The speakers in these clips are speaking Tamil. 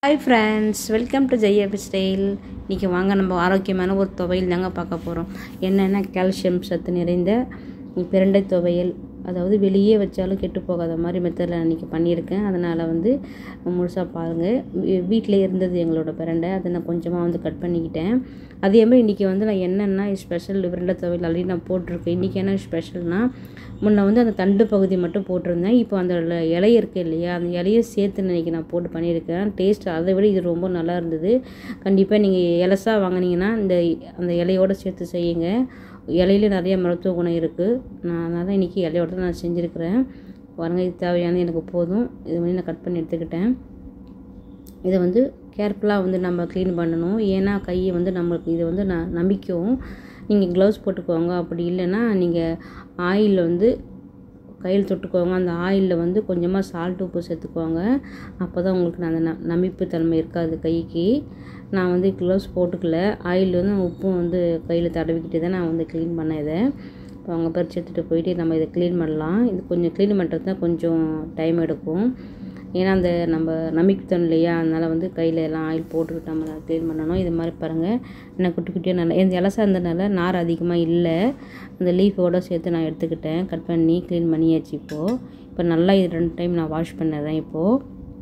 hi friends welcome to Jayabi style இன்றைக்கி வாங்க நம்ம ஆரோக்கியமான ஒரு துவையல் தாங்க பார்க்க போகிறோம் என்னென்னா கால்சியம் சத்து நிறைந்த பிரண்டை துவையல் அதாவது வெளியே வச்சாலும் கெட்டு போகாத மாதிரி மெத்தடில் இன்றைக்கி பண்ணியிருக்கேன் அதனால் வந்து முழுசாக பாருங்கள் வீட்டில் இருந்தது எங்களோட பிரண்டை அதை நான் கொஞ்சமாக வந்து கட் பண்ணிக்கிட்டேன் அதே மாதிரி இன்றைக்கி வந்து நான் என்னென்னா ஸ்பெஷல் பிரண்டை துவையல் ஆல்ரெடி நான் போட்டிருக்கேன் இன்றைக்கி என்ன ஸ்பெஷல்னால் முன்ன வந்து அந்த தண்டு பகுதி மட்டும் போட்டிருந்தேன் இப்போ அந்த இலை இருக்குது இல்லையா அந்த இலையை சேர்த்து இன்றைக்கி நான் போட்டு பண்ணியிருக்கேன் டேஸ்ட் அதை விட இது ரொம்ப நல்லா இருந்தது கண்டிப்பாக நீங்கள் இலசாக வாங்கினீங்கன்னா இந்த அந்த இலையோடு சேர்த்து செய்யுங்க இலையில நிறைய மருத்துவ குணம் இருக்குது நான் அதனால் இன்றைக்கி இலையோட தான் நான் செஞ்சுருக்கிறேன் பாருங்க இது தேவையான எனக்கு போதும் இது மாதிரி நான் கட் பண்ணி எடுத்துக்கிட்டேன் இதை வந்து கேர்ஃபுல்லாக வந்து நம்ம க்ளீன் பண்ணணும் ஏன்னா கையை வந்து நம்மளுக்கு இது வந்து நான் நம்பிக்கும் நீங்கள் க்ளவுஸ் போட்டுக்கோங்க அப்படி இல்லைன்னா நீங்கள் ஆயில் வந்து கையில் தொட்டுக்கோங்க அந்த ஆயிலில் வந்து கொஞ்சமாக சால்ட் உப்பு சேர்த்துக்கோங்க அப்போ தான் உங்களுக்கு அந்த ந நமிப்பு தன்மை இருக்காது கைக்கு நான் வந்து க்ளவுஸ் போட்டுக்கல ஆயில் வந்து உப்பும் வந்து கையில் தடவிக்கிட்டு தான் நான் வந்து க்ளீன் பண்ணேன் இதை இப்போ அவங்க பறிச்சு எடுத்துகிட்டு போயிட்டு நம்ம இதை க்ளீன் பண்ணலாம் இது கொஞ்சம் க்ளீன் பண்ணுறது தான் கொஞ்சம் டைம் எடுக்கும் ஏன்னா அந்த நம்ம நமிக்குத்தோம் இல்லையா அதனால் வந்து கையில் எல்லாம் ஆயில் போட்டுக்கிட்டு நம்ம க்ளீன் பண்ணணும் இது மாதிரி பாருங்கள் என்ன குட்டி குட்டியாக நல்லா இந்த இலசா இருந்தனால நார் அதிகமாக இல்லை அந்த லீஃபோடு சேர்த்து நான் எடுத்துக்கிட்டேன் கட் பண்ணி க்ளீன் பண்ணியாச்சு இப்போது இப்போ நல்லா இது ரெண்டு டைம் நான் வாஷ் பண்ணிடுறேன் இப்போது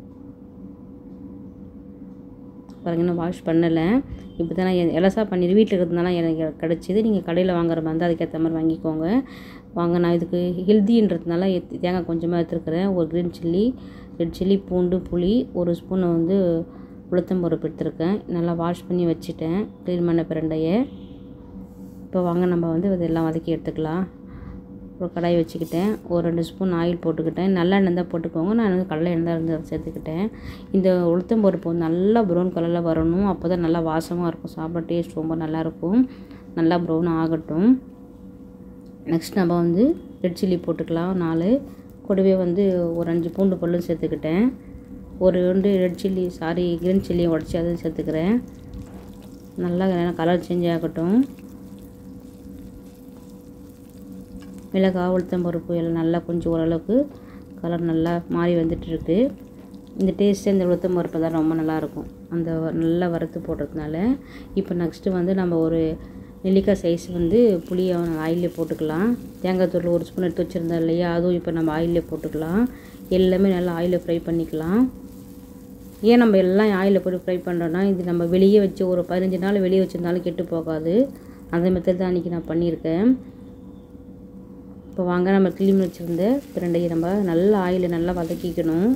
பாருங்க நான் வாஷ் பண்ணலை இப்போ தான் நான் எலசா பண்ணிடு வீட்டில் இருக்கிறதுனால எனக்கு கிடச்சிது நீங்கள் கடையில் வாங்குற மாதிரி இருந்தால் அதுக்கேற்ற மாதிரி வாங்கிக்கோங்க வாங்க நான் இதுக்கு ஹெல்த்தின்றதுனால தேங்காய் கொஞ்சமாக எடுத்துருக்கிறேன் ஒரு க்ரீன் சில்லி ரெட் சில்லி பூண்டு புளி ஒரு ஸ்பூன் வந்து உளுத்தம் பருப்பு எடுத்துருக்கேன் நல்லா வாஷ் பண்ணி வச்சுட்டேன் க்ளீன் பண்ண பிரண்டையை இப்போ வாங்க நம்ம வந்து இதெல்லாம் வதக்கி எடுத்துக்கலாம் ஒரு கடாய் வச்சுக்கிட்டேன் ஒரு ரெண்டு ஸ்பூன் ஆயில் போட்டுக்கிட்டேன் நல்லெண்ணெய் தான் போட்டுக்கோங்க நான் வந்து கடலை எண்ணெய் தான் இருந்து சேர்த்துக்கிட்டேன் இந்த உளுத்தம் பருப்பு வந்து நல்லா ப்ரௌன் கலரில் வரணும் அப்போ தான் நல்லா வாசமாக இருக்கும் சாப்பிட டேஸ்ட் ரொம்ப நல்லாயிருக்கும் நல்லா ப்ரௌன் ஆகட்டும் நெக்ஸ்ட் நம்ம வந்து ரெட் சில்லி போட்டுக்கலாம் நாலு கூடவே வந்து ஒரு அஞ்சு பூண்டு பல்லும் சேர்த்துக்கிட்டேன் ஒரு ரெண்டு ரெட் சில்லி சாரி க்ரீன் சில்லியும் உடச்சி அதையும் சேர்த்துக்கிறேன் நல்லா கலர் சேஞ்ச் ஆகட்டும் மிளகாய் உளுத்தம் பருப்பு எல்லாம் நல்லா கொஞ்சம் ஓரளவுக்கு கலர் நல்லா மாறி வந்துட்டுருக்கு இந்த டேஸ்ட்டு இந்த உளுத்தம் பருப்பு தான் ரொம்ப நல்லாயிருக்கும் அந்த நல்லா வறுத்து போடுறதுனால இப்போ நெக்ஸ்ட்டு வந்து நம்ம ஒரு நெல்லிக்காய் சைஸ் வந்து புளியை ஆயிலே போட்டுக்கலாம் தேங்காய் தூள் ஒரு ஸ்பூன் எடுத்து வச்சுருந்தோம் இல்லையா அதுவும் இப்போ நம்ம ஆயிலே போட்டுக்கலாம் எல்லாமே நல்லா ஆயிலில் ஃப்ரை பண்ணிக்கலாம் ஏன் நம்ம எல்லாம் ஆயிலில் போட்டு ஃப்ரை பண்ணுறோன்னா இது நம்ம வெளியே வச்சு ஒரு பதினஞ்சு நாள் வெளியே வச்சுருந்தாலும் கெட்டு போகாது அந்த மெத்தட் தான் அன்றைக்கி நான் பண்ணியிருக்கேன் இப்போ வாங்க நம்ம கிளீன் வச்சுருந்த பிரண்டையை நம்ம நல்லா ஆயிலில் நல்லா வதக்கிக்கணும்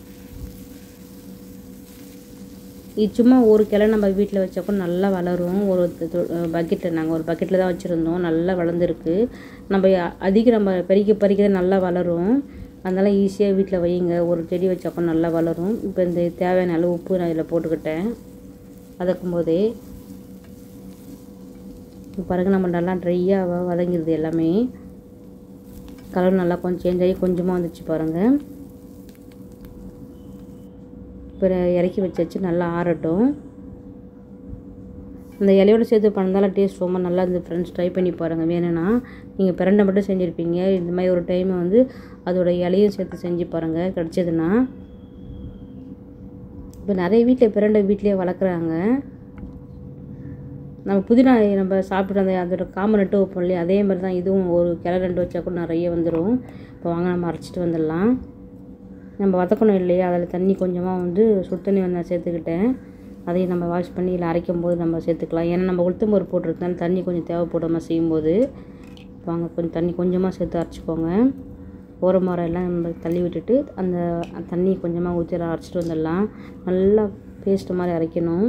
இது சும்மா ஒரு கிளை நம்ம வீட்டில் வச்சா கூட நல்லா வளரும் ஒரு பக்கெட்டில் நாங்கள் ஒரு பக்கெட்டில் தான் வச்சுருந்தோம் நல்லா வளர்ந்துருக்கு நம்ம அதிகம் நம்ம பறிக்க பறிக்க நல்லா வளரும் அதனால் ஈஸியாக வீட்டில் வையுங்க ஒரு செடி வச்சா கூட நல்லா வளரும் இப்போ இந்த தேவையான அளவு உப்பு நான் இதில் போட்டுக்கிட்டேன் வதக்கும் போதே பாருங்கள் நம்ம நல்லா ட்ரையாக வதங்கிடுது எல்லாமே கலர் நல்லா கொஞ்சம் சேஞ்ச் ஆகி கொஞ்சமாக வந்துச்சு பாருங்கள் இப்போ இறக்கி வச்சாச்சு நல்லா ஆறட்டும் இந்த இலையோட சேர்த்து பண்ணதால டேஸ்ட் ரொம்ப நல்லா இருந்து ஃப்ரெண்ட்ஸ் ட்ரை பண்ணி பாருங்கள் வேணும்னா நீங்கள் பிரண்டை மட்டும் செஞ்சுருப்பீங்க இந்த மாதிரி ஒரு டைம் வந்து அதோட இலையும் சேர்த்து செஞ்சு பாருங்கள் கிடச்சதுன்னா இப்போ நிறைய வீட்டில் பிரண்டை வீட்லேயே வளர்க்குறாங்க நம்ம புதினா நம்ம சாப்பிட்டு அந்த அதோட காம்பை நட்டு வைப்போம் இல்லையா அதே மாதிரி தான் இதுவும் ஒரு கிளை ரெண்டு வச்சா கூட நிறைய வந்துடும் இப்போ வாங்க நம்ம அரைச்சிட்டு வந்துடலாம் நம்ம வதக்கணும் இல்லையா அதில் தண்ணி கொஞ்சமாக வந்து சுடு தண்ணி வந்து நான் சேர்த்துக்கிட்டேன் அதையும் நம்ம வாஷ் பண்ணி இல்லை அரைக்கும் போது நம்ம சேர்த்துக்கலாம் ஏன்னா நம்ம உளுத்தம் பருப்பு போட்டிருக்கனால தண்ணி கொஞ்சம் தேவைப்படாமல் செய்யும்போது வாங்க கொஞ்சம் தண்ணி கொஞ்சமாக சேர்த்து அரைச்சிக்கோங்க ஓரமரம் எல்லாம் நம்ம தள்ளி விட்டுட்டு அந்த தண்ணி கொஞ்சமாக ஊற்றி அரைச்சிட்டு வந்துடலாம் நல்லா பேஸ்ட்டு மாதிரி அரைக்கணும்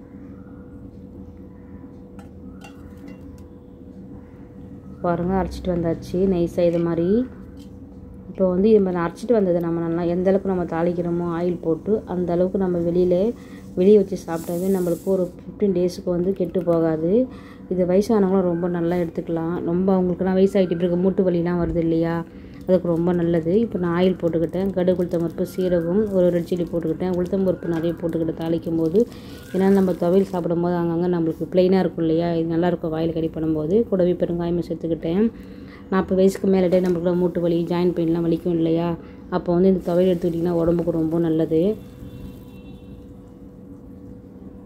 பாருங்கள் அரைச்சிட்டு வந்தாச்சு நைஸாக இது மாதிரி இப்போ வந்து இது மாதிரி அரைச்சிட்டு வந்தது நம்ம நல்லா எந்த அளவுக்கு நம்ம தாளிக்கிறோமோ ஆயில் போட்டு அந்த அளவுக்கு நம்ம வெளியில் வெளியே வச்சு சாப்பிட்டாவே நம்மளுக்கு ஒரு ஃபிஃப்டீன் டேஸுக்கு வந்து கெட்டு போகாது இது வயசானவங்களும் ரொம்ப நல்லா எடுத்துக்கலாம் ரொம்ப அவங்களுக்குலாம் வயசாகிட்டு இருக்க மூட்டு வலிலாம் வருது இல்லையா அதுக்கு ரொம்ப நல்லது இப்போ நான் ஆயில் போட்டுக்கிட்டேன் கடுகு உளுத்தம் பருப்பு சீரகம் ஒரு ரெட் சில்லி போட்டுக்கிட்டேன் உளுத்தம் பருப்பு நிறைய போட்டுக்கிட்டு தாளிக்கும் போது ஏன்னா நம்ம துவையல் சாப்பிடும் போது அங்கங்கே நம்மளுக்கு ப்ளைனாக இருக்கும் இல்லையா இது நல்லாயிருக்கும் வாயில் கறி பண்ணும்போது கூடவே பெருங்காயமும் சேர்த்துக்கிட்டேன் நாற்பது வயசுக்கு மேலே நம்மளுக்குலாம் மூட்டு வலி ஜாயின் பெயின்லாம் வலிக்கும் இல்லையா அப்போ வந்து இந்த துவையல் எடுத்துக்கிட்டிங்கன்னா உடம்புக்கு ரொம்ப நல்லது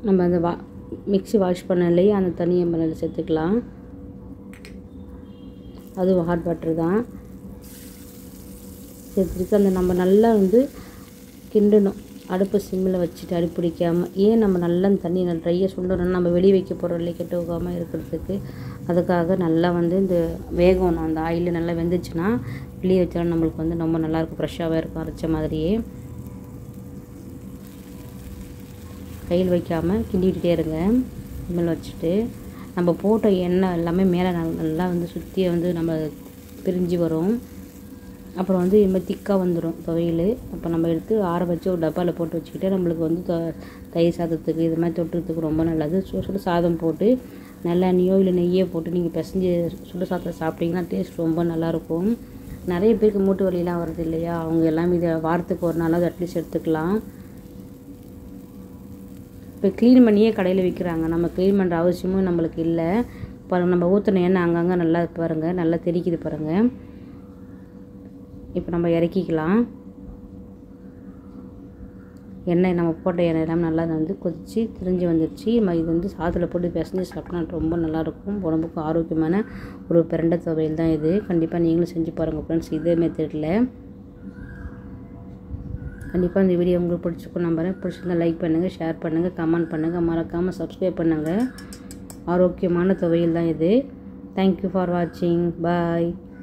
நம்ம அந்த வா மிக்ஸி வாஷ் பண்ணலையே அந்த தண்ணியை நம்ம அதில் சேர்த்துக்கலாம் அதுவும் ஹாட் வாட்டர் தான் சேர்த்துட்டு அந்த நம்ம நல்லா வந்து கிண்டணும் அடுப்பு சிம்மில் வச்சுட்டு அடி பிடிக்காமல் ஏன் நம்ம நல்லா அந்த தண்ணி ட்ரையாக சுண்டணும் நம்ம வெளியே வைக்க போகிறோம் இல்லையா கெட்டு போகாமல் இருக்கிறதுக்கு அதுக்காக நல்லா வந்து இந்த வேகணும் அந்த ஆயில் நல்லா வெந்துச்சுன்னா வெளியே வச்சாலும் நம்மளுக்கு வந்து ரொம்ப நல்லாயிருக்கும் ஃப்ரெஷ்ஷாகவே இருக்கும் அரைச்ச மாதிரியே கையில் வைக்காமல் கிண்டிகிட்டே இருங்க சிம்மில் வச்சுட்டு நம்ம போட்ட எண்ணெய் எல்லாமே மேலே நல்லா வந்து சுற்றி வந்து நம்ம பிரிஞ்சு வரும் அப்புறம் வந்து இது மாதிரி திக்காக வந்துடும் துவையல் அப்போ நம்ம எடுத்து ஆற வச்சு ஒரு டப்பாவில் போட்டு வச்சுக்கிட்டே நம்மளுக்கு வந்து த தயிர் சாதத்துக்கு இது மாதிரி தொட்டுறதுக்கு ரொம்ப நல்லது சுட சுட சாதம் போட்டு நல்லெண்ணெயோ இல்லை நெய்யோ போட்டு நீங்கள் பிசைஞ்சு சுட சாதத்தை சாப்பிட்டீங்கன்னா டேஸ்ட் ரொம்ப நல்லாயிருக்கும் நிறைய பேருக்கு மூட்டு வலியெலாம் வருது இல்லையா அவங்க எல்லாம் இதை வாரத்துக்கு ஒரு நாளாவது அட்லீஸ்ட் எடுத்துக்கலாம் இப்போ க்ளீன் பண்ணியே கடையில் விற்கிறாங்க நம்ம க்ளீன் பண்ணுற அவசியமும் நம்மளுக்கு இல்லை பாருங்கள் நம்ம ஊற்றின எண்ணெய் அங்கங்கே நல்லா பாருங்கள் நல்லா தெரிக்குது பாருங்கள் இப்போ நம்ம இறக்கிக்கலாம் எண்ணெய் நம்ம போட்ட எண்ணெய் எல்லாம் நல்லா வந்து கொதித்து திரிஞ்சு வந்துடுச்சு நம்ம இது வந்து சாதத்தில் போட்டு பிசைஞ்சு சாப்பிட்டா ரொம்ப நல்லாயிருக்கும் உடம்புக்கு ஆரோக்கியமான ஒரு பிரண்டை துவையல் தான் இது கண்டிப்பாக நீங்களும் செஞ்சு பாருங்கள் ஃப்ரெண்ட்ஸ் இதே மெத்தடில் கண்டிப்பாக இந்த வீடியோ உங்களுக்கு பிடிச்சிருக்கும் நம்புறேன் பிடிச்சிருந்தா லைக் பண்ணுங்கள் ஷேர் பண்ணுங்கள் கமெண்ட் பண்ணுங்கள் மறக்காமல் சப்ஸ்கிரைப் பண்ணுங்கள் ஆரோக்கியமான துவையல் தான் இது தேங்க்யூ ஃபார் வாட்சிங் பாய்